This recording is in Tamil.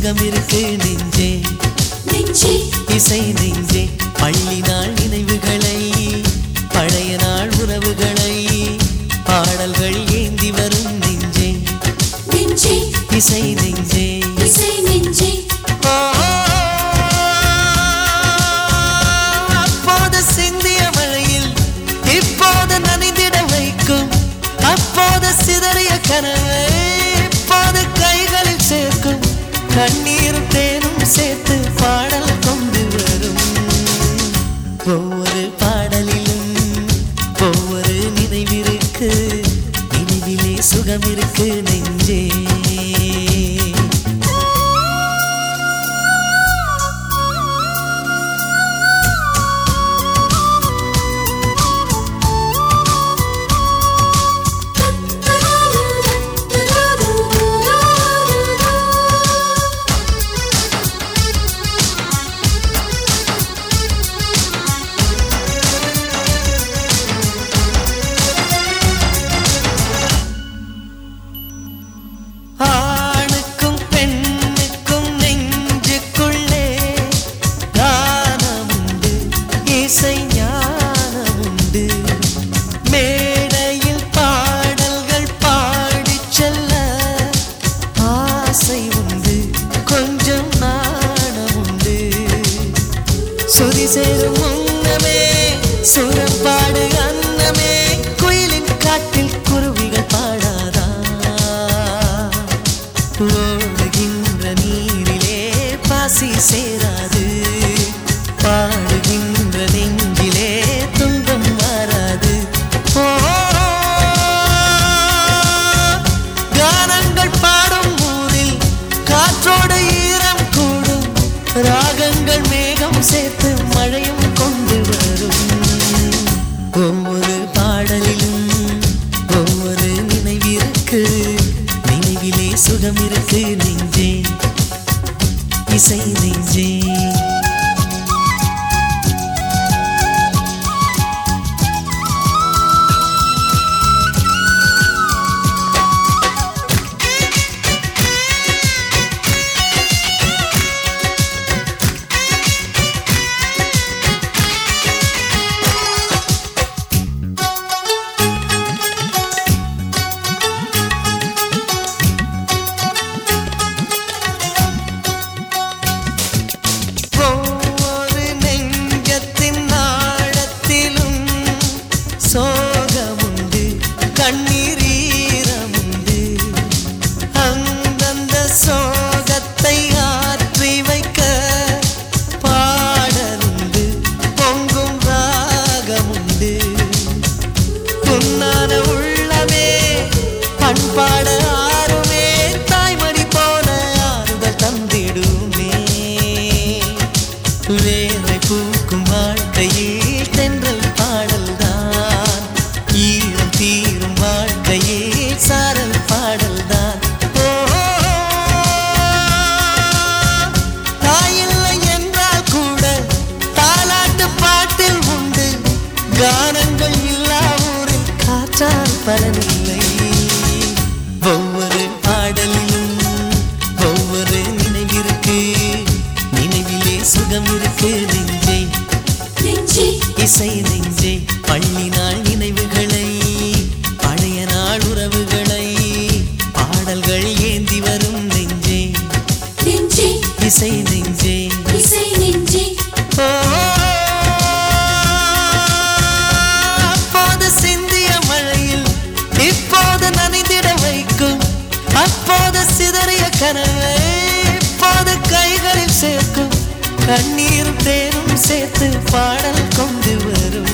சுகம் இருக்கு நெஞ்சே நெஞ்சே இசை நெஞ்சே பள்ளி நாள் நினைவுகளை பழைய நாள் உறவுகளை பாடல்கள் ஏந்தி வரும் நெஞ்சே நெஞ்சே இசை நெஞ்சே இசை நெஞ்சே அப்போது சிந்திய மழையில் இப்போது நனைந்திட வைக்கும் அப்போது சிதறிய கனவை இப்போது கைகளில் சேர்க்கும் கண்ணீரும் தேனும் சேர்த்து பாடல் கொண்டு வரும் ஒவ்வொரு பாடலிலும் ஒவ்வொரு நினைவிருக்கு நினைவிலே சுகம் இருக்கு நெஞ்சே ஆணுக்கும் பெண்ணுக்கும் நெஞ்சுக்குள்ளே கானமுண்டு இசை ஞானமுண்டு மேடையில் பாடல்கள் பாடிச் செல்ல ஆசை உண்டு கொஞ்சம் நாணமுண்டு சுதி சேரும் முன்னமே சுரப்பாடு அன்னமே குயிலின் காட்டில் குருவிகள் பாடாதா ஓடுகின்ற நீரிலே பாசி சேராது பாடுகின்ற நெஞ்சிலே துன்பம் மாறாது ஓ கானங்கள் பாடும் ஊரில் காற்றோடு ஈரம் கூடும் ராகங்கள் மேகம் சேர்த்து மழையும் கொண்டு வரும் ஒவ்வொரு பாடலிலும் ஒவ்வொரு நினைவிருக்கு நினைவிலே சுகம் இருக்கு நெஞ்சே இசை நெஞ்சே ஒவ்வொரு நெஞ்சத்தின் நாடத்திலும் சோகமுண்டு கண்ணீர் ஈரமுண்டு அந்தந்த சோகத்தை ஆற்றி வைக்க பாடலுண்டு பொங்கும் ராகமுண்டு புன்னான உள்ளமே பண்பாட ஆறுமே தாய்மடி போல ஆறுதல் தந்திடுமே வேலை பூக்கும் வாழ்க்கையில் தென்றல் பாடல்தான் ஈரம் தீரும் வாழ்க்கையில் சாரல் பாடல்தான் ஓ தாயில்லை என்றால் கூட தாலாட்டு பாட்டில் உண்டு கானங்கள் இல்லா ஊரில் காற்றால் பலனில்லை ஒவ்வொரு பாடலிலும் ஒவ்வொரு நினைவிருக்கு நினைவிலே சுகம் இருக்கு நெஞ்சே நெஞ்சே இசை நெஞ்சே பள்ளி நாள் நினைவுகளை பழைய நாள் உறவுகளை பாடல்கள் ஏந்தி வரும் நெஞ்சே நெஞ்சே இசை நெஞ்சே இசை நெஞ்சே அப்போது சிந்திய மழையில் இப்போது நனைந்திட வைக்கும் அப்போது சிதறிய கனவை இப்போது கைகளில் சேர்க்கும் கண்ணீர் தேனும் சேர்த்து பாடல் கொண்டு வரும்